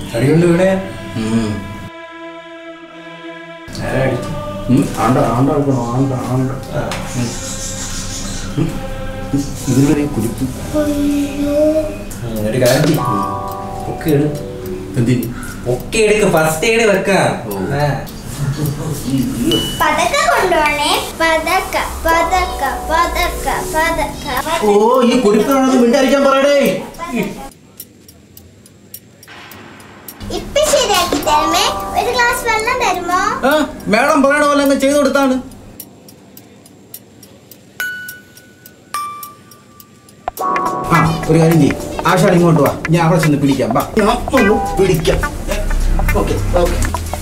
അടികൊണ്ട് വീണേ ഉം. ആരാ അടിച്ചു ഉം. ആണ്ട ആണ്ട എടുക്കണോ ആണ്ട ആണ്ട ഇതിലൊരു കുരുപ്പ് ഒരു കാര്യം ചെയ്യ്. പൊക്കി എടു എന്തിന് പൊക്കി എടുക്ക് ഫസ്റ്റ് എയ്ഡ് വെക്കാം ഓ. ആ. പതക്ക കൊണ്ടുപോണേ പതക്ക പതക്ക പതക്ക പതക്ക ഓ ഈ കുരുപ്പാണെന്ന് മിണ്ടായിരിക്കാൻ പറയടേ ഇപ്പൊ ശരിയാക്കി തരുമേ ഒരു ഗ്ലാസ് വെള്ളം തരുമോ ആ, മേഡം പറയണ പോലെ അങ്ങ് ചെയ്തു കൊടുത്താണ് ആ ഒരു കാര്യം ചെയ്യും ആശാൻ ഇങ്ങോട്ട് വാ ഞാൻ അവിടെ ചെന്ന് പിടിക്കാം വാ ഞാൻ ഒന്ന് പിടിക്കാം ഓക്കെ ഓക്കെ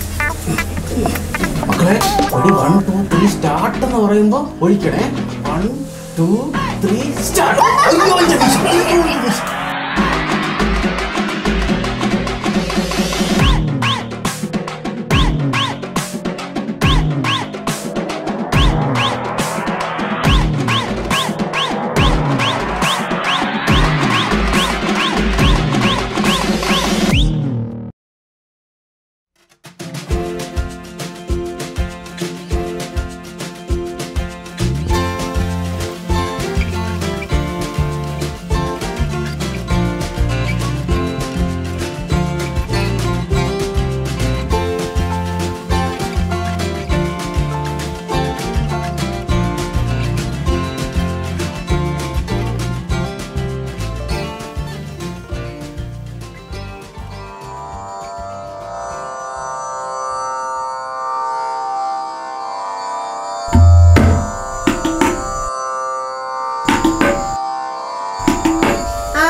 മക്കളെ ഒരു വൺ ടു ത്രീ സ്റ്റാർട്ട് എന്ന് പറയുമ്പോ ഒഴിക്കണേ വൺ ടു ത്രീ സ്റ്റാർട്ട് ആ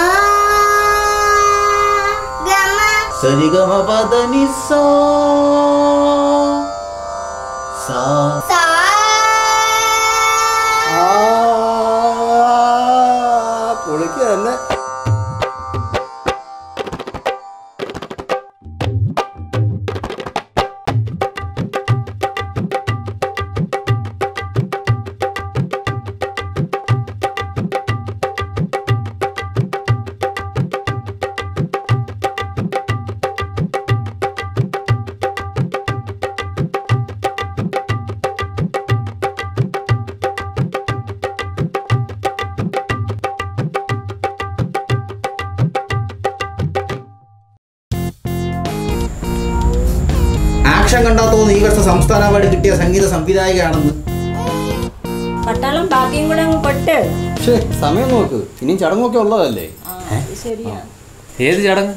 ഗമ സരിഗമ പദനി സോ സാ സാ പൊളിക്ക് തന്നെ ആക്ഷൻ കണ്ടാ തോന്നുന്നു ഈ വർഷം സംസ്ഥാന അവാർഡ് കിട്ടിയ സംഗീത സംവിധായകയാണെന്ന് പട്ടാളം ബാക്കിയും കൂടെ അങ്ങ് കൊട്ട് പക്ഷേ സമയം നോക്ക് ഇനിയും ചടങ്ങൊക്കെ ഉള്ളതല്ലേ ആ, അത് ശരിയാ ഏത് ചടങ്ങ്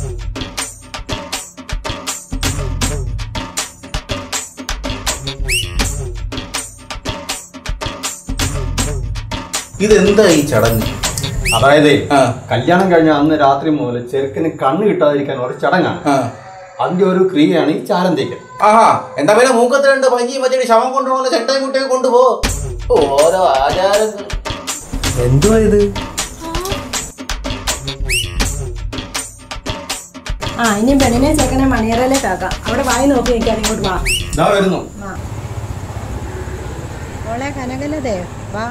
ഇതെന്താ ഈ ചടങ്ങ് അതായത് ആ. കല്യാണം കഴിഞ്ഞ അന്ന് രാത്രി മുതൽ ചെറുക്കിന് കണ്ണ് കിട്ടാതിരിക്കാൻ ഒരു ചടങ്ങാണ് ആ. അതിന്റെ ഒരു ക്രിയയാണ് ഈ ചാരം തേക്കൽ ആഹാ എന്താ പിന്നെ മൂക്കത്ത് രണ്ട് പഞ്ചി മറ്റേ ശവം കൊണ്ടുപോകുന്ന ചെട്ടായി കുട്ടിയെ കൊണ്ടുപോ ഓരോ ആചാരങ്ങൾ എന്തുവാ ഇത് ആ ഇനി പെണ്ണിനെ ചെക്കനെ മണിയറയിലേക്ക് ആക്കാം അവിടെ വായി നോക്കി നിൽക്കാൻ ഇങ്ങോട്ട് വാ ഇതാ വരുന്നു വാ മോളെ കനകലതേ വാ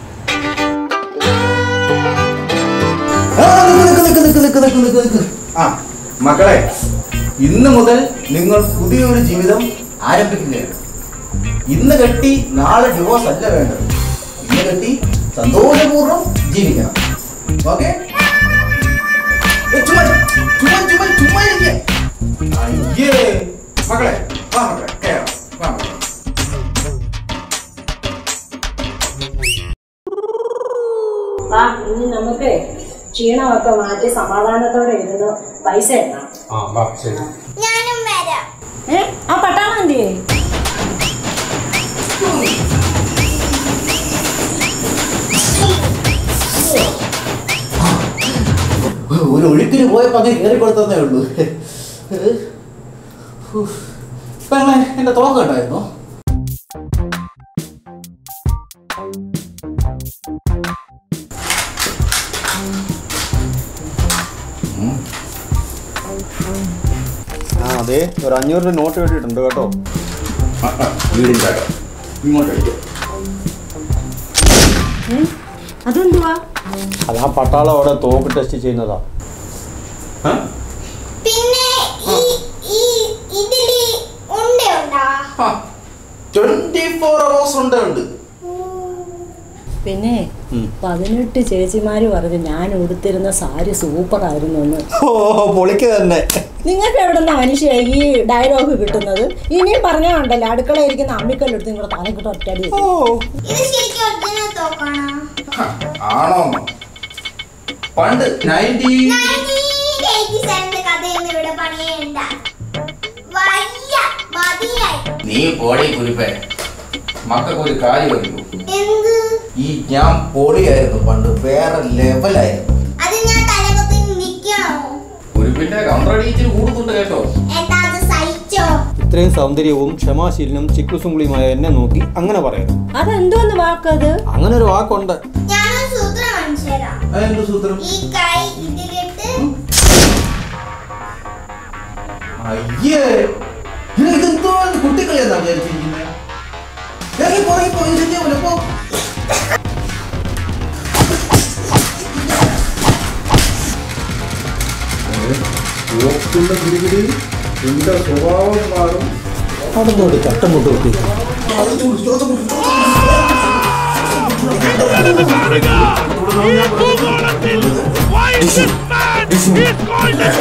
ആ, നിക്ക്, നിക്ക്, നിക്ക്, നിക്ക്, നിക്ക്, നിക്ക്, നിക്ക്. ആ മക്കളെ ഇന്ന് മുതൽ നിങ്ങൾ പുതിയൊരു ജീവിതം ആരംഭിക്കുകയാണ് ഇന്ന് കെട്ടി നാളെ ഡിവോഴ്സ് അല്ല വേണ്ടത് ഇന്ന് കെട്ടി സന്തോഷപൂർവ്വം ജീവിക്കണം ഓക്കെ ചുമ്മാ ചുമ്മാ ചുമ്മാ ചുമ്മാ ഇരിക്ക്. അയ്യേ മക്കളെ വാ മക്കളെ കേറാം വാ മക്കളെ വാ ഇനി നമുക്ക് ക്ഷീണമൊക്കെ മാറ്റി സമാധാനത്തോടെ ഇരുന്ന് പൈസ എണ്ണാം ആ വാ ശരി ഞാനും വരാം ഏ ആ പട്ടാളം എന്തിയേ ഒരു ഒഴുക്കിന് പോയപ്പോ അങ്ങനെ കയറി കൊടുത്തതേ ഉള്ളൂ പെങ്ങളെ എന്റെ തോക്ക് കണ്ടായിരുന്നോ ആ അതെ ഒരു അഞ്ഞൂറ് രൂപ നോട്ട് കിട്ടിയിട്ടുണ്ട് കേട്ടോ വീടിന്റെ അകം. ഇങ്ങോട്ട് അടിക്കാം അതെന്തുവാ അത് ആ പട്ടാളം അവിടെ തോക്ക് ടെസ്റ്റ് ചെയ്യുന്നതാ ആ? പിന്നെ ട്വന്റി ഫോർ അവേഴ്സ് ഉണ്ട് ഉണ്ട് പിന്നെ പതിനെട്ട് ചേച്ചിമാര് പറഞ്ഞു ഞാൻ ഉടുത്തിരുന്ന സാരി സൂപ്പർ ആയിരുന്നു എന്ന് ഓ പൊളിക്ക് തന്നെ നിങ്ങൾക്ക് എവിടുന്ന മനുഷ്യ ഈ ഡയലോഗ് കിട്ടുന്നത് ഇനിയും പറഞ്ഞാൽ ഉണ്ടല്ലോ അടുക്കള ഇരിക്കുന്ന അമ്മിക്കല്ലെടുത്ത് നിങ്ങളുടെ തലക്കിട്ട് ഒറ്റടി ഓ ഇത് ശരിക്കും ഒറിജിനൽ തോക്കാണോ ആണോ പണ്ട് നയൻറ്റി കഥയൊന്നും ഇവിടെ പണിയേണ്ട വയ്യ മതിയായി നീ പോടി കുരിപ്പേ മക്കൾക്ക് ഒരു കാര്യം അറിയൂ എന്ത് ഈ ഞാൻ പൊളിയായിരുന്നു പണ്ട് വേറെ ലെവലായിരുന്നു അത് ഞാൻ തലകുത്തി നിൽക്കണോ കുരിപ്പിന്റെ കൗണ്ടറടിച്ചിട്ട് കൂടുന്നുണ്ട് കേട്ടോ എന്താ അത് സഹിച്ചോ ഇത്രയും സൗന്ദര്യവും ക്ഷമാശീലനും ചിക്കുസുങ്കുളിയുമായ എന്നെ നോക്കി അങ്ങനെ പറയുന്നു അതെന്തോന്ന് വാക്കത് അങ്ങനെ ഒരു വാക്കുണ്ട് ഞാനൊരു സൂത്രം കാണിച്ചു തരാം അതെന്ത് സൂത്രം ഈ കൈ ഇതിലിട്ട് അയ്യേ ഇത് ഇതെന്തോ കുട്ടികളിയെന്നാ വിചാരിച്ചിരിക്കുന്നത് ഇറങ്ങി പോ, ഇറങ്ങി പോ, ഇത് ശരിയാവൂല, പോ. പോക്കുന്ന ഗിരിഗിരി നിന്റെ സ്വഭാവം മാറും അതൊന്നുകൂടി ചട്ടം മുട്ട് കുത്തി Why is this man? He's going to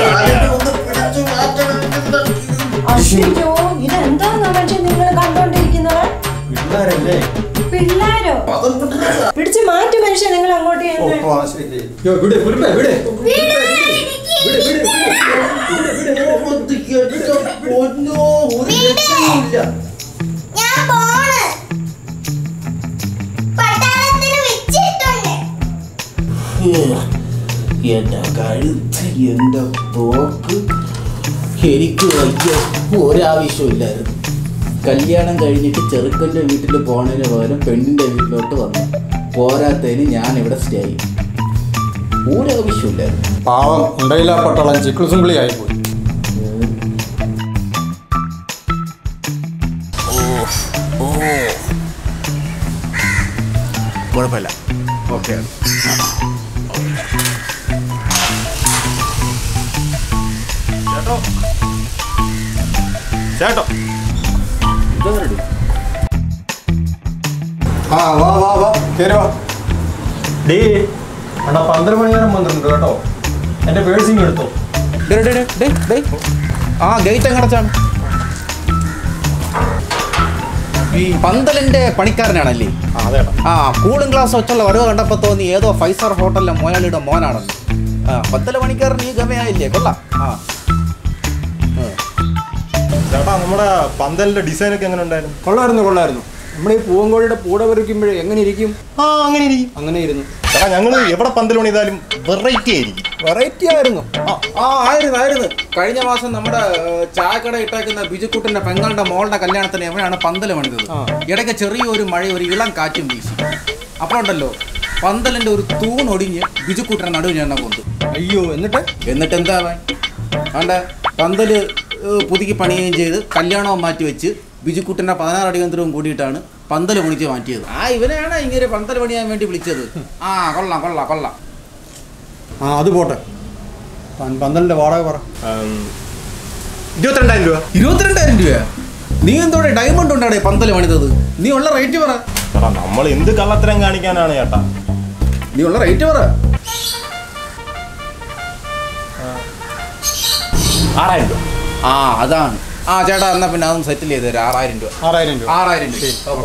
അയ്യോ ഇതെന്തോന്ന് മനുഷ്യൻ നിങ്ങൾ കണ്ടോണ്ടിരിക്കുന്നത് പിള്ളേരല്ലേ പിള്ളാരോ പിടിച്ച് മാറ്റി മനുഷ്യൻ നിങ്ങൾ അങ്ങോട്ട് ഓ ചെന്ന്. ആ, ശരി യ്യോ, വിട്, വിട്, വിട്. പൊന്നോ ഒരു രക്ഷയില്ല ഞാൻ പോണ് പട്ടാളത്തിന് വെച്ചിട്ടുണ്ട് എന്റെ കഴുത്ത് എന്റെ തോക്ക് എനിക്ക് വയ്യ ഒരാവശ്യമില്ലായിരുന്നു കല്യാണം കഴിഞ്ഞിട്ട് ചെറുക്കൻ്റെ വീട്ടിൽ പോണതിന് പകരം പെണ്ണിൻ്റെ വീട്ടിലോട്ട് വന്നു പോരാത്തതിന് ഞാൻ ഇവിടെ സ്റ്റേ ചെയ്യും ഒരാവശ്യമില്ലായിരുന്നു പാവം ഉണ്ടയില്ല പട്ടളം ചിക്കുസുങ്കുളി ആയിപ്പോയി കുഴപ്പമില്ല ഓക്കെ ചേട്ടോ ആ വാ വാ വാ കേറി വാ ഡേ അണ്ണാ പന്ത്രണ്ട് മണി നേരം വന്നിട്ടുണ്ട് കേട്ടോ എൻ്റെ പേഴ്സിങ് എടുത്തോ ആ ഗേറ്റ് എങ്ങടച്ചാണ് ഈ പന്തലിന്റെ പണിക്കാരനാണല്ലേ ആ അതേട്ടാ ആ കൂളിംഗ് ഗ്ലാസ് വെച്ചുള്ള വരവ് കണ്ടപ്പോൾ തോന്നി ഏതോ ഫൈവ് സ്റ്റാർ ഹോട്ടലിലെ മോയാളിയുടെ മോനാണെന്ന് ആ പന്തല പണിക്കാരൻ ഈ ഗമയായില്ലേ കൊള്ളാം ആ ചേട്ടാ നമ്മുടെ പന്തലിന്റെ ഡിസൈൻ ഒക്കെ എങ്ങനെ ഉണ്ടായിരുന്നു കൊള്ളായിരുന്നു കൊള്ളായിരുന്നു നമ്മുടെ ഈ പൂവങ്കോഴിയുടെ പൂട പറിക്കുമ്പോഴേ എങ്ങനെ ഇരിക്കും ആ അങ്ങനെ ഇരിക്കും അങ്ങനെ ഇരുന്നു ചേട്ടാ ഞങ്ങൾ എവിടെ പന്തൽ പണിതാലും വെറൈറ്റി ആയിരിക്കും വെറൈറ്റി ആയിരുന്നു ആ, ആ ആയിരുന്നു ആയിരുന്നു കഴിഞ്ഞ മാസം നമ്മുടെ ഏഹ്, ചായക്കട ഇട്ടേക്കുന്ന ബിജുക്കുട്ടന്റെ പെങ്ങളുടെ മോളുടെ കല്യാണത്തിന് എവിടെയാണ് പന്തൽ പണിതത് ആ. ഇടയ്ക്ക് ചെറിയൊരു മഴ ഒരു ഇളം കാറ്റും വീശി അപ്പോഴുണ്ടല്ലോ പന്തലിന്റെ ഒരു തൂണൊടിഞ്ഞ് ബിജുക്കുട്ടനെ നടുവ് ഞാൻ കൊണ്ടു അയ്യോ എന്നിട്ട് എന്നിട്ട് എന്താവാൻ വേണ്ട പന്തല് ഏഹ്, പുതുക്കി പണിയുകയും ചെയ്ത് കല്യാണവും മാറ്റി വെച്ച് ബിജുക്കുട്ടൻ്റെ പതിനാറ് അടിയന്തരവും കൂടിയിട്ടാണ് പന്തൽ പണിച്ച് മാറ്റിയത് ആ ഇവനെയാണ് ഇങ്ങനെ പന്തൽ പണിയാൻ വേണ്ടി വിളിച്ചത് ആ കൊള്ളാം കൊള്ളാം കൊള്ളാം ആ അത് പോട്ടെ പൻ- പന്തലിന്റെ വാടക പറ ഉം, ഇരുപത്തിരണ്ടായിരം രൂപ ഇരുപത്തിരണ്ടായിരം രൂപ നീ എന്തോടെ ഡയമണ്ട് ഉണ്ടാടെ പന്തൽ പണിതത് നീ ഉള്ള റേറ്റ് പറ ചേട്ടാ നമ്മൾ എന്ത് കള്ളത്തരം കാണിക്കാനാണ് ചേട്ടാ നീ ഉള്ള റേറ്റ് പറ ആറായിരം രൂപ ആ അതാണ് ആ ചേട്ടാ എന്നാ പിന്നെ അതൊന്ന് സെറ്റിൽ ചെയ്ത് തരാം ആറായിരം രൂപ ആറായിരം രൂപ ആറായിരം രൂപ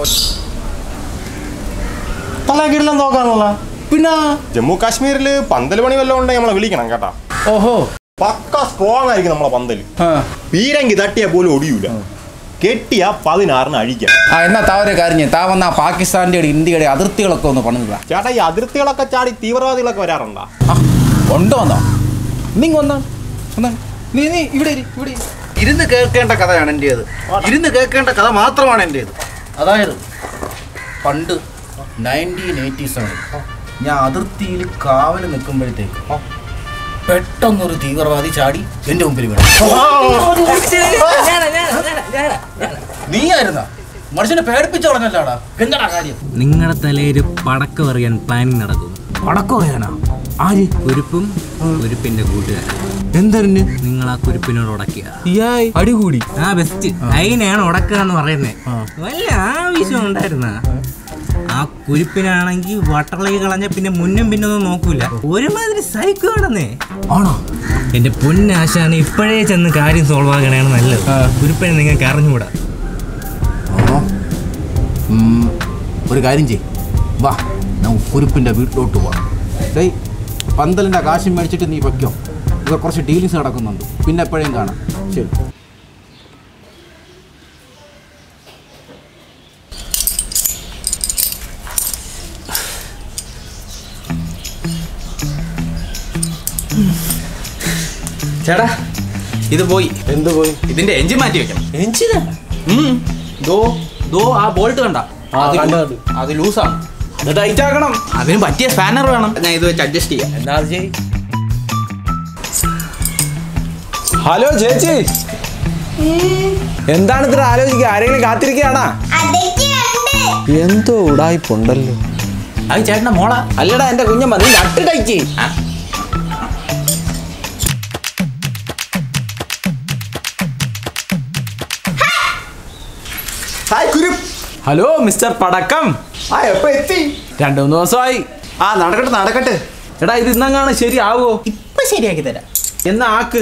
തലക്കിടിലം നോക്കാന്നുള്ള പിന്നെ ജമ്മു കാശ്മീരിൽ പന്തൽ പണി വല്ലതും ഉണ്ടെങ്കിൽ നമ്മളെ വിളിക്കണം കേട്ടാ ഓഹോ പക്ക സ്ട്രോങ് ആയിരിക്കും നമ്മളെ പന്തല് ആ പീരങ്കി തട്ടിയാൽ പോലും ഒടിയൂല കെട്ടിയാ പതിനാറിന് അഴിക്കാം ആ എന്നാ താ ഒരു കാര്യം ചെയ്യ്. താ വന്ന ഇന്ത്യയുടെ ഇന്ത്യയുടെ അതിർത്തികളൊക്കെ ഒന്ന് പണിതാ ചേട്ടാ ഈ അതിർത്തികളൊക്കെ ചാടി തീവ്രവാദികളൊക്കെ വരാറുണ്ടാ ആ ഉണ്ട് വന്നോ നീ വന്നോ വന്നോ. നീ നീ ഇവിടെ ഇരി, ഇവിടെ ഇരി. ഇരുന്ന് കേൾക്കേണ്ട കഥയാണ് എൻ്റേത് ഇരുന്ന് കേൾക്കേണ്ട കഥ മാത്രമാണ് എൻ്റേത് അതായത് പണ്ട് നയൻറ്റീൻ എയ്റ്റി സെവൻ ഞാൻ അതിർത്തിയിൽ കാവൽ നിൽക്കുമ്പോഴത്തേക്ക് പെട്ടെന്നൊരു തീവ്രവാദി ചാടി എൻ്റെ മുമ്പിൽ വീണു നീയായിരുന്ന മനുഷ്യനെ പേടിപ്പിച്ചു കളഞ്ഞല്ലാടാ എന്താടാ കാര്യം നിങ്ങളുടെ തലയിൽ പടക്കം എറിയാൻ പ്ലാനിങ് നടക്കുന്നു പടക്കം അറിയാനാ ആര് കുരുപ്പും കുരിപ്പിന്റെ കൂട്ടുകാരൻ എന്തറിന് നിങ്ങൾ ആ കുരിപ്പിനോട് ഉടക്കുക ഇയായി അടികൂടി ആ ബെസ്റ്റ് അതിനെയാണ് ഉടക്കുക എന്ന് പറയുന്നത് വല്ല ആവശ്യം ഉണ്ടായിരുന്ന ആ കുരിപ്പിനാണെങ്കിൽ വട്ടളകി കളഞ്ഞ പിന്നെ മുന്നും പിന്നൊന്നും നോക്കൂല ഒരുമാതിരി സൈക്കോ ആണെന്നേ ആണോ എന്റെ പൊന്നാശാണ് ഇപ്പോഴേ ചെന്ന് കാര്യം സോൾവ് ആകണയാണ് നല്ലത് കുരിപ്പിനെ നിങ്ങൾക്ക് അറിഞ്ഞുകൂടാ ആണോ ഉം, ഒരു കാര്യം ചെയ് വാ ഞാൻ കുരുപ്പിൻ്റെ വീട്ടിലോട്ട് പോവാം ഡേയ് പന്തലിൻ്റെ കാശും മേടിച്ചിട്ട് നീ വയ്ക്കോ ഇവിടെ കുറച്ച് ഡീലിങ്സ് നടക്കുന്നുണ്ട് പിന്നെ എപ്പോഴും കാണാം ശരി ചേട്ടാ ഇത് പോയി എന്ത് പോയി ഇതിന്റെ എഞ്ചിൻ മാറ്റി വെക്കണം എഞ്ചിനാ ഉം. ദോ ദോ ആ ബോൾട്ട് കണ്ട ആ, കണ്ടു, കണ്ടു. അത് ലൂസാണ് അത് ടൈറ്റ് ആക്കണം അതിന് പറ്റിയ സ്പാനർ വേണം ഞാൻ ഇത് വെച്ച് അഡ്ജസ്റ്റ് ചെയ്യാം എന്താ അത് ചെയ് ഹലോ ചേച്ചി എന്താണ് ഇത്ര ആലോചിക്കുക ആരെങ്കിലും കാത്തിരിക്കുകയാണാ അതൊക്കെ ഉണ്ട് എന്തോ ഉടായിപ്പുണ്ടല്ലോ അത് ചേട്ടന്റെ മോളാ അല്ലടാ എന്റെ കുഞ്ഞമ്മ നീ നട്ട് ടൈറ്റ് ആ. ഹായ് കുരു ഹലോ മിസ്റ്റർ പടക്കം ആ എപ്പോ എത്തി രണ്ടു മൂന്ന് ദിവസമായി ആ നടക്കട്ടെ നടക്കട്ടെ എടാ ഇത് ഇന്നങ്ങാണ് ശരിയാവോ ഇപ്പൊ ശരിയാക്കി തരാം എന്നാ ആക്ക്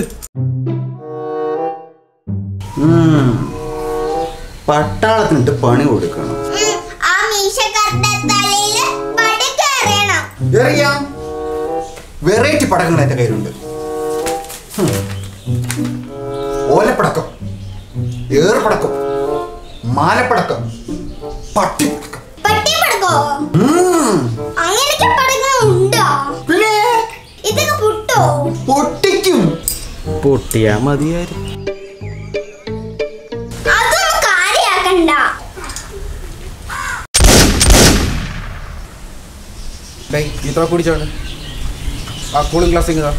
പട്ടാളത്തിനിട്ട് പണി കൊടുക്കണം ഉം, ആ മീശക്കാരുടെ തലയില് പടക്കം എറിയണം എറിയാം വെറൈറ്റി പടക്കങ്ങൾ എൻ്റെ കയ്യിലുണ്ട് ഹും. ഓലപ്പടക്കം ഏറുപടക്കം മാലപ്പടക്കം പട്ടിപ്പടക്കം പട്ടി പടക്കോ ഉം. അങ്ങനൊക്കെ പടക്കം ഉണ്ടോ പിന്നെ ഇതൊക്കെ പുട്ടോ പൊട്ടിക്കും പൊട്ടിയാ മതിയായിരുന്നു അതൊന്നും കാര്യാക്കണ്ട ഡേയ് ഈ തോക്ക് കുടിച്ചോണ്ട് ആ കൂളിംഗ് ഗ്ലാസ് ഇങ്ങതാ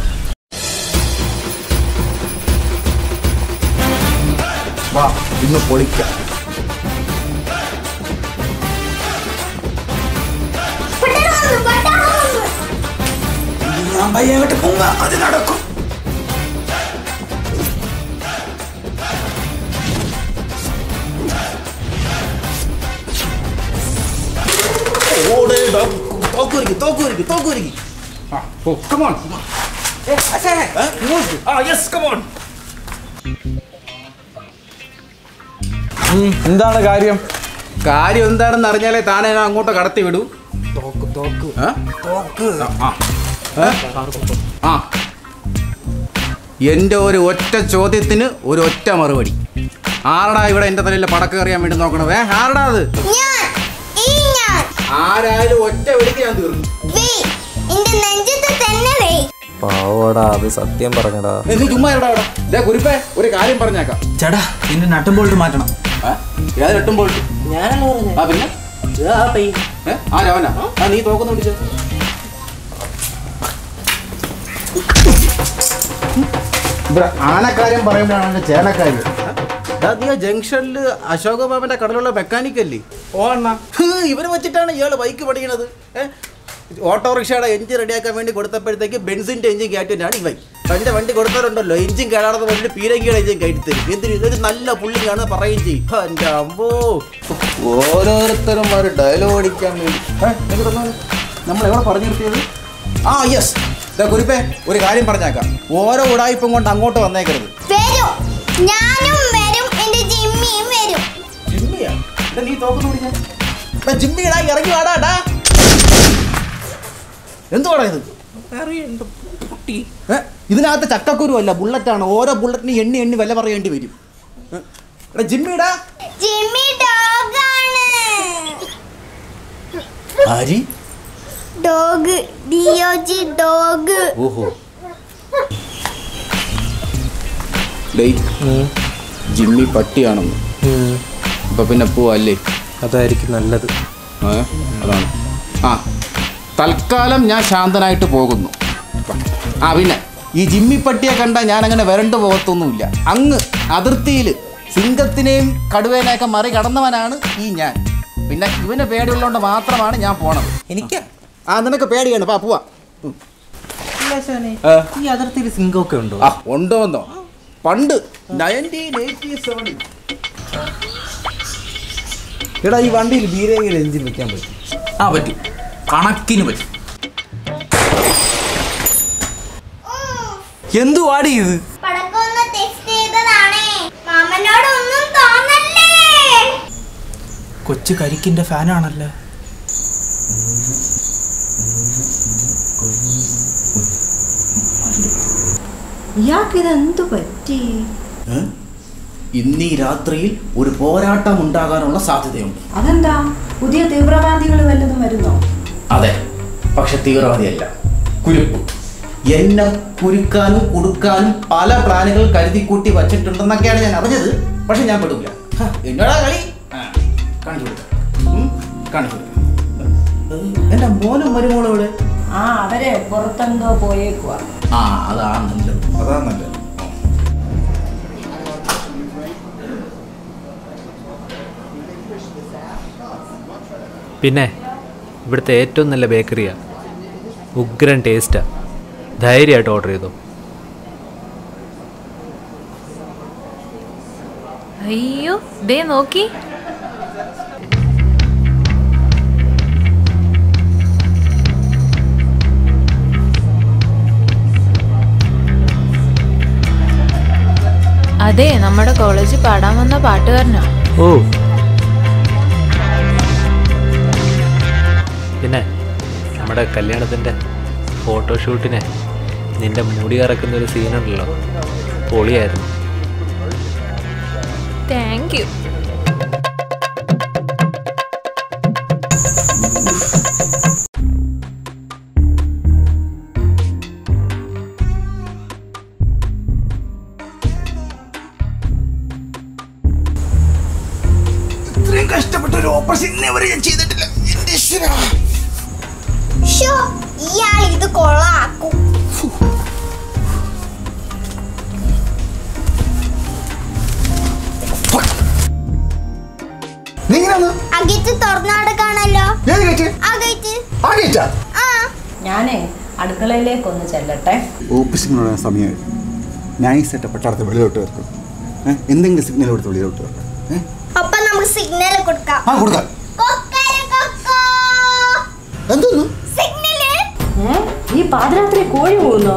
വാ ഇന്ന് പൊളിക്കാം പെട്ടെന്ന് വന്നു, പെട്ടെന്ന് വന്നു. ഞാൻ പയ്യങ്ങോട്ട് പൊങ്ങ അത് നടക്കും തോക്കൂരിക്ക് തോക്കൂരിക്ക് തോക്കൂരിക്ക് ആ ഓ കമോൺ ആ യെസ് കമോൺ എന്താണ് കാര്യം കാര്യം എന്താണെന്ന് അറിഞ്ഞാലേ താനെ ഞാൻ അങ്ങോട്ട് കടത്തി വിടൂ ഏ? ആ, ആ. ഏ? ആ എൻ്റെ ഒരു ഒറ്റ ചോദ്യത്തിന് ഒരു ഒറ്റ മറുപടി ആരടാ ഇവിടെ എൻ്റെ തലയിൽ പടക്കം എറിയാൻ വേണ്ടി നോക്കണത് ഏ ആരടാ അത് ഞാൻ ഈ ഞാൻ ആരായാലും ഒറ്റ വെടിക്ക് ഞാൻ തീർന്നു വേ എന്റെ നെഞ്ചത്ത് തന്നെ വേ പാവടാ അത് സത്യം പറഞ്ഞടാ ഏ, നീ ചുമ്മാ എവിടെ അവിടെ ഇതേ കുരിപ്പേ ഒരു കാര്യം പറഞ്ഞേക്കാം ചേട്ടാ ഇതിന്റെ നട്ടും ബോൾട്ട് മാറ്റണം ഏ? ഏത് എട്ടുമ്പോൾ ആ പിന്നെ ഏ? ആ രാവനാ ആ നീ തോക്കുന്നു പിടിച്ചോ ഇവിടെ ആനക്കാര്യം പറയുമ്പോഴാണ് എൻ്റെ ചേനക്കാര്യം ദാ നീ ആ ജംഗ്ഷനിൽ അശോക ബാബന്റെ കടലുള്ള മെക്കാനിക് അല്ലേ ഓ അണ്ണ ഇവര് വെച്ചിട്ടാണ് ഇയാൾ ബൈക്ക് പഠിക്കണത് ഏ? ഓട്ടോറിക്ഷയുടെ എഞ്ചിൻ റെഡിയാക്കാൻ വേണ്ടി കൊടുത്തപ്പോഴത്തേക്ക് ബെൻസിന്റെ എഞ്ചിൻ കയറ്റിട്ടാണ് ഇവൻ തന്റെ വണ്ടി കൊടുത്തവരുണ്ടല്ലോ എഞ്ചിൻ കേടാത്ത വണ്ടി പീരങ്കിയുടെ എഞ്ചിൻ കയറ്റി തരും എന്തിന് ഇതൊരു നല്ല പുള്ളിയാണ് പറയുകയും ചെയ്യും ഹ, എൻ്റെ അമ്പോ ഓരോരുത്തരും ഒരു ഡയലോഗ് അടിക്കാൻ വേണ്ടി ഏ, നിങ്ങൾ തന്നോ. നമ്മൾ എവിടെ പറഞ്ഞു നിർത്തിയത് ആ യെസ് കുരിപ്പേ ഒരു കാര്യം പറഞ്ഞേക്കാം ഓരോ ഉടായ്പും കൊണ്ട് അങ്ങോട്ട് വന്നേക്കരുത് വരും ഞാനും വരും എന്റെ ജിമ്മിയും വരും ജിമ്മിയാ എടാ, നീ തോക്കുന്നു പിടിക്കാൻ എടാ, ജിമ്മിടാ ഇറങ്ങി വാടാ എന്തുവാടാ ഇത് ഏ? ഇതിനകത്ത് ചക്കക്കുരു അല്ല ബുള്ളറ്റാണ് ഓരോ ബുള്ളറ്റിന് എണ്ണി എണ്ണി വില പറയേണ്ടി വരും ഏ? എടാ ജിമ്മിടാ ജിമ്മി ഡോഗാണ് ആരി ഡോഗ് ഡിഒ ജി ഡോഗ് ഓഹോ ഡേയ് ജിമ്മി പട്ടിയാണെന്ന് അപ്പൊ പിന്നെ പോവല്ലേ അതായിരിക്കും നല്ലത് ഏ? അതാണ് ആ തൽക്കാലം ഞാൻ ശാന്തനായിട്ട് പോകുന്നു ആ പിന്നെ ഈ ജിമ്മി പട്ടിയെ കണ്ട ഞാൻ അങ്ങനെ വരണ്ടു പോകത്തൊന്നുമില്ല അങ്ങ് അതിർത്തിയിൽ സിംഹത്തിനെയും കടുവേനെയൊക്കെ മറികടന്നവനാണ് ഈ ഞാൻ പിന്നെ ഇവന് പേടിയുള്ളതുകൊണ്ട് മാത്രമാണ് ഞാൻ പോണത് എനിക്ക് ആ നിനക്ക് പേടിയാണ് പാ പോവാ ഉം. ആ. ഈ അതിർത്തിയിൽ സിങ്കൊക്കെ ഉണ്ടോ ആ ഉണ്ടോന്നോ പണ്ട് നയൻറ്റീൻ എയ്റ്റി സെവനിൽ എടാ ഈ വണ്ടിയിൽ ബീരെങ്കിലും എഞ്ചിൻ വെക്കാൻ പറ്റും ആ പറ്റും കണക്കിന് പറ്റും എന്തു വാടി ഇത് പടക്കം ഒന്ന് ടെസ്റ്റ് ചെയ്തതാണേ മാമനോട് ഒന്നും തോന്നല്ലേ കൊച്ചു കരിക്കിന്റെ ഫാനാണല്ലോ ഇയാൾക്ക് ഇത് എന്ത് പറ്റി ഇന്നീ രാത്രിയിൽ ഒരു പോരാട്ടം ഉണ്ടാകാനുള്ള സാധ്യതയുണ്ട് അതെന്താ പുതിയ തീവ്രവാദികൾ വല്ലതും വരുന്നോ അതെ പക്ഷെ തീവ്രവാദിയല്ല കുരുപ്പ് എന്നെ കുരുക്കാനും കൊടുക്കാനും പല പ്ലാനുകൾ കരുതി കൂട്ടി വച്ചിട്ടുണ്ടെന്നൊക്കെയാണ് ഞാൻ അറിഞ്ഞത് പക്ഷെ ഞാൻ പെടില്ല ഹ, എന്നോടാ കളി ആ, കാണിച്ചു കൊടുക്കാം ഉം, കാണിച്ചു കൊടുക്കാം എന്റെ മോനും മരുമോളും ഇവിടെ ആ അവരെ പുറത്തെന്തോ പോയേക്കുവാ ആ അതാണ് നല്ലത് അതാണ് നല്ലത് പിന്നെ ഇവിടുത്തെ ഏറ്റവും നല്ല ബേക്കറിയാണ് ഉഗ്രൻ ടേസ്റ്റാണ് ധൈര്യമായിട്ട് ഓർഡർ ചെയ്തോ അയ്യോ ദേ നോക്കി അതെ നമ്മുടെ കോളേജിൽ പാടാൻ വന്ന പാട്ടുകാരനാ ഓ പിന്നെ നമ്മുടെ കല്യാണത്തിൻ്റെ ഫോട്ടോഷൂട്ടിന് നിന്റെ മുടി കറക്കുന്ന ഒരു സീനുണ്ടല്ലോ പൊളിയായിരുന്നു താങ്ക് യു ഇത്രയും കഷ്ടപ്പെട്ട ഒരു ഓപ്പറേഷൻ ഇന്നേ വരെ ഞാൻ ചെയ്തിട്ടില്ല എന്റെ ഈശ്വരാ. ഷോ ഇയാൾ ഇത് കൊള്ളാക്കും നീ ഇങ്ങനെ വന്നു? ആ ഗേറ്റ് തുറന്നടക്കാണല്ലോ ഏത് ഗേറ്റ്? ആ ഗേറ്റ് ആ ഗേറ്റാ? ആ ഞാനേ അടുക്കളയിലേക്കൊന്ന് ചെല്ലട്ടെ ഓഫീസിനുള്ള സമയമായി നൈസായിട്ട് പെട്ടടത്ത് വെളിയിലോട്ട് വെക്കും ഏഹ് എന്തെങ്കിലും സിഗ്നൽ കൊടുത്ത് വെളിയിലോട്ട് വെക്കും ഏഹ് അപ്പൊ നമുക്ക് സിഗ്നൽ കൊടുക്കാം ആ കൊടുക്കാം കൊക്കരക്കൊക്കോ. എന്തോന്നു സിഗ്നല് ഏ? ഈ പാതിരാത്രി കോഴി പോകുന്നോ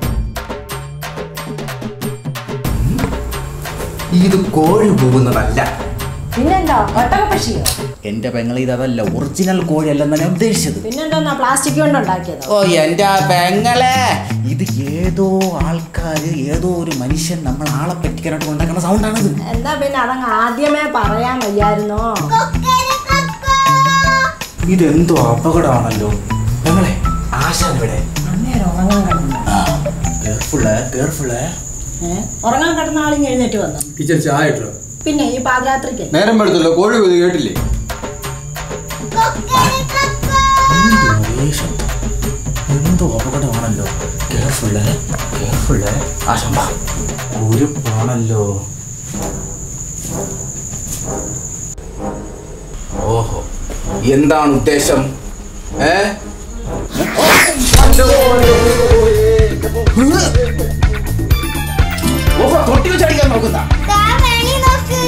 ഇത് കോഴി പോകുന്നതല്ല പിന്നെന്താ ഒട്ടകപ്പക്ഷിയോ എന്റെ പെങ്ങളെ ഇതല്ല ഒറിജിനൽ കോഴി അല്ലെന്നാണ് ഞാൻ ഉദ്ദേശിച്ചത് പിന്നെന്താ പ്ലാസ്റ്റിക് കൊണ്ട് ഉണ്ടാക്കിയതോ ഓ എന്റെ പെങ്ങളെ ഇത് ഏതോ ആൾക്കാര് ഏതോ ഒരു മനുഷ്യൻ നമ്മൾ ആളെ പറ്റിക്കാനായിട്ട് ഉണ്ടാക്കുന്ന സൗണ്ടാണിത് എന്താ പിന്നെ അതങ്ങ് ആദ്യമേ പറയാൻ വയ്യായിരുന്നോ കൊക്കരക്കൊക്കോ. ഇതെന്തോ അപകടമാണല്ലോ പെങ്ങളെ ആശാൻ ഇവിടെ അന്നേരം ഉറങ്ങാൻ കിടന്നു കെയർഫുള്ള് കെയർഫുള്ള് ഏ ഉറങ്ങാൻ കിടന്ന ആളിങ് എഴുന്നേറ്റ് വന്നു ടീച്ചർ ചായ ഇട്ടോ പിന്നെ ഈ പാതിരാത്രിക്ക് നേരം പെടുത്തല്ലോ കോഴി കൊതി കേട്ടില്ലേ കൊക്കരക്കൊക്കോ. എന്തോ അപകടമാണല്ലോ കെയർഫുള്ള് കെയർഫുള്ള് ആശാൻ വാ കുരുപ്പാണല്ലോ ഓഹോ എന്താണ് ഉദ്ദേശം ഏ ഓഹോ തൊട്ടി വെച്ചടിക്കാൻ നോക്കുന്ന ദാ വെളി നോക്ക്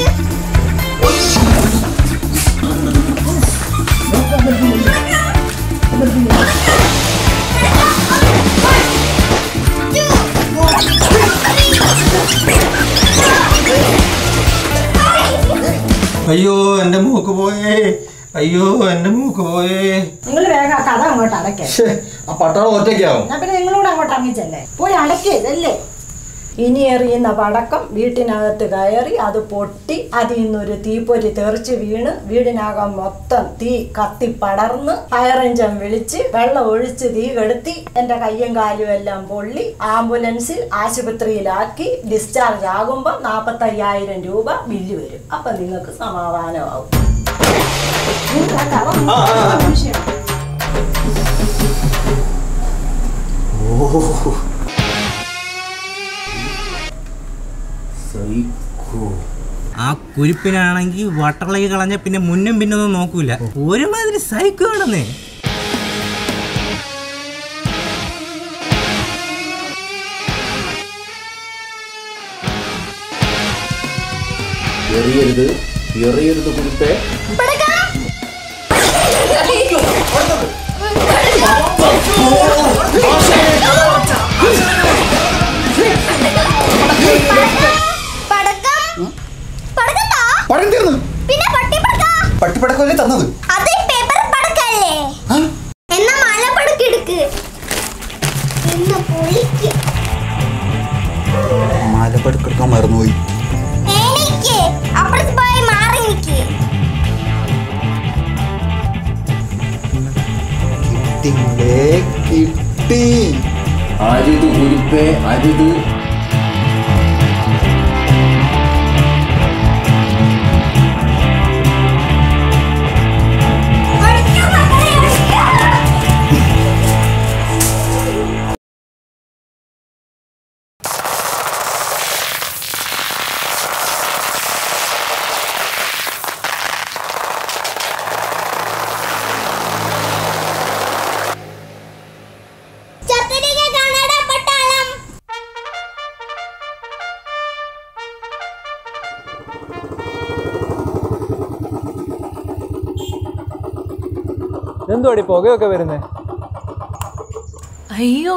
അയ്യോ എന്റെ മൂക്ക് പോയേ അയ്യോ എന്റെ മൂക്ക് പോയേ നിങ്ങൾ വേഗം ആ കഥ അങ്ങോട്ട് അടക്കേ ശ്ശേ, ആ പട്ടാളം ഒറ്റയ്ക്കാവും എന്നാ പിന്നെ നിങ്ങളൂടെ അങ്ങോട്ട് ഇറങ്ങിച്ചല്ലേ പോയി അടക്കേ ഇതല്ലേ ഇനി എറിയുന്ന പടക്കം വീട്ടിനകത്ത് കയറി അത് പൊട്ടി അതിൽ നിന്നൊരു തീപ്പൊരി തെറിച്ച് വീണ് വീടിനകം മൊത്തം തീ കത്തി പടർന്ന് ഫയർ എഞ്ചിൻ വിളിച്ച് വെള്ളം ഒഴിച്ച് തീ കെടുത്തി എൻ്റെ കയ്യും കാലും എല്ലാം പൊള്ളി ആംബുലൻസിൽ ആശുപത്രിയിലാക്കി ഡിസ്ചാർജ് ആകുമ്പോൾ നാൽപ്പത്തയ്യായിരം രൂപ ബില്ല് വരും അപ്പം നിങ്ങൾക്ക് സമാധാനമാവും നിങ്ങൾ ആ കഥ ഒന്ന് സംശയം. ഓഹോ സൈക്കോ ആ കുരിപ്പിനാണെങ്കിൽ വട്ടളകി കളഞ്ഞ പിന്നെ മുന്നും പിന്നൊന്നും നോക്കൂല ഒരുമാതിരി സൈക്കോ ആണെന്നേ എറിയരുത് എറിയരുത് കുരുപ്പേ പടക്കം പടക്കം താ. പഴം തീർന്നു പിന്നെ പട്ടിപ്പടക്ക പട്ടിപ്പടക്കമല്ലേ തന്നത് അത് പേപ്പർ പടക്കല്ലേ എന്നാ മലപ്പടക്കം എടുക്ക് എന്നാ പൊളിക്ക് മാലപ്പടക്കെടുക്കാൻ മറന്നുപോയി എനിക്ക് അപ്പുറത്ത് പോയി മാറി നിക്ക് കിട്ടിയില്ലേ? കിട്ടി അരുത് കുരുപ്പേ അരുത് ചത്തുരിക കന്നഡ പട്ടാളം എന്തുവാടി പുകയൊക്കെ വരുന്നേ അയ്യോ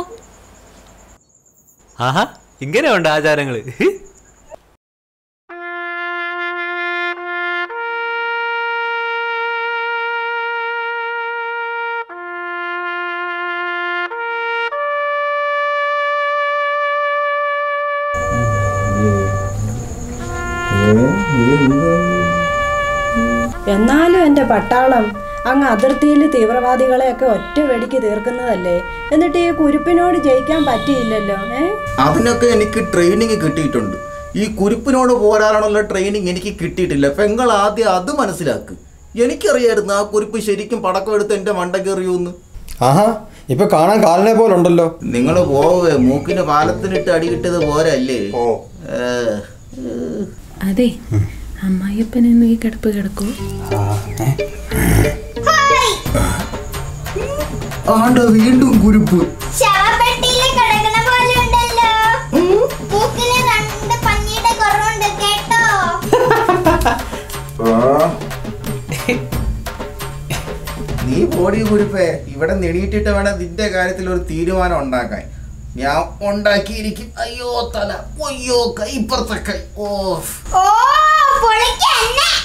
ആഹാ ഇങ്ങനെയുണ്ട് ആചാരങ്ങള് എന്നാലും എൻ്റെ പട്ടാളം അങ്ങ് അതിർത്തിയിൽ തീവ്രവാദികളെയൊക്കെ ഒറ്റ വെടിക്ക് തീർക്കുന്നതല്ലേ എന്നിട്ട് ഈ കുരുപ്പിനോട് ജയിക്കാൻ പറ്റിയില്ലല്ലോ ഏ അതിനൊക്കെ എനിക്ക് ട്രെയിനിങ് കിട്ടിയിട്ടുണ്ട് ഈ കുരുപ്പിനോട് പോരാടാനുള്ള ട്രെയിനിങ് എനിക്ക് കിട്ടിയിട്ടില്ല പെങ്ങൾ ആദ്യം അത് മനസ്സിലാക്ക് എനിക്കറിയായിരുന്നു ആ കുരുപ്പ് ശരിക്കും പടക്കം എടുത്ത് എൻ്റെ മണ്ട കയറിയൂന്ന് ആഹാ ഇപ്പൊ കാണാൻ കാലിനെ പോലെ ഉണ്ടല്ലോ നിങ്ങൾ പോവേ മൂക്കിന് പാലത്തിനിട്ട് അടി കിട്ടിയത് പോരല്ലേ ഏ, അതെ അമ്മായിയപ്പനെന്ന് ഈ കിടപ്പ് കിടക്കൂ ആണ്ട് വീണ്ടും കുരുപ്പ് ശവപ്പെട്ടിയിൽ കിടക്കണ പോലെ ഉണ്ടല്ലോ മൂക്കിന് രണ്ട് പഞ്ഞിയുടെ കുറവുണ്ട് കേട്ടോ നീ പോടി കുരുപ്പേ ഇവിടെ നെടിയിട്ടിട്ട് വേണം നിന്റെ കാര്യത്തിൽ ഒരു തീരുമാനം ഉണ്ടാക്കാൻ ഞാൻ ഉണ്ടാക്കിയിരിക്കും അയ്യോ തല അയ്യോ കൈപ്പുറത്തെ കൈ ഓ ഓ പൊളിക്ക് എന്നെ